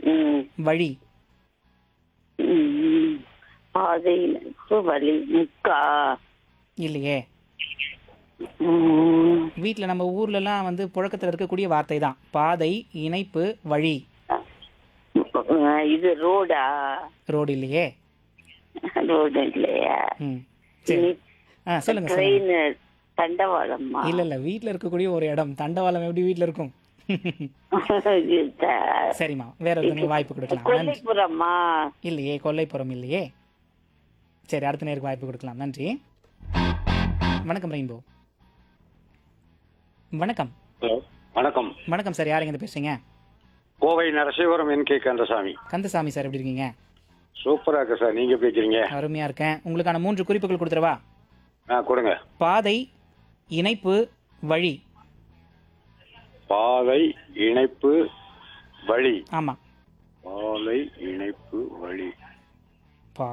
ம் வழி ம். பாதை இணைப்பு வழி முக்கா இல்லையே ம். வீட்டில் நம்ம ஊர்லலாம் வந்து புழக்கத்தில் இருக்கக்கூடிய வார்த்தை தான் பாதை இணைப்பு வழி அஹ், இது ரோடா ரோடு இல்லையே ரோடு இல்லையா ம் சரி ஆ சொல்லுங்க சொல்லுங்க ட்ரெயின் தண்டவாளம்மா இல்ல இல்ல வீட்ல இருக்கக்கூடிய ஒரு இடம் தண்டவாளம் எப்படி வீட்ல இருக்கும் இது சரிம்மா வேற ஒருத்தங்களுக்கு வாய்ப்பு கொடுக்கலாம் நன்றி கொல்லிப்புறம்மா இல்லையே கொல்லைப்புறம் இல்லையே சரி அடுத்த நேருக்கு வாய்ப்பு கொடுக்கலாம் நன்றி வணக்கம் ரெயின்போ வணக்கம் ஹலோ வணக்கம் வணக்கம் சார் யார் எங்க பேசுறீங்க Kovai Narasivaram N K Kandasamy Kandasamy sir எப்படி இருக்கீங்க சூப்பரா இருக்கு சார் நீங்க எப்படி இருக்கிறீங்க அருமையா இருக்கேன் உங்களுக்கான மூன்று குறிப்புகள் கொடுத்துருவா ஆ கொடுங்க பாதை இணைப்பு வழி பாதை இணைப்பு வழி ஆமா பாதை இணைப்பு வழி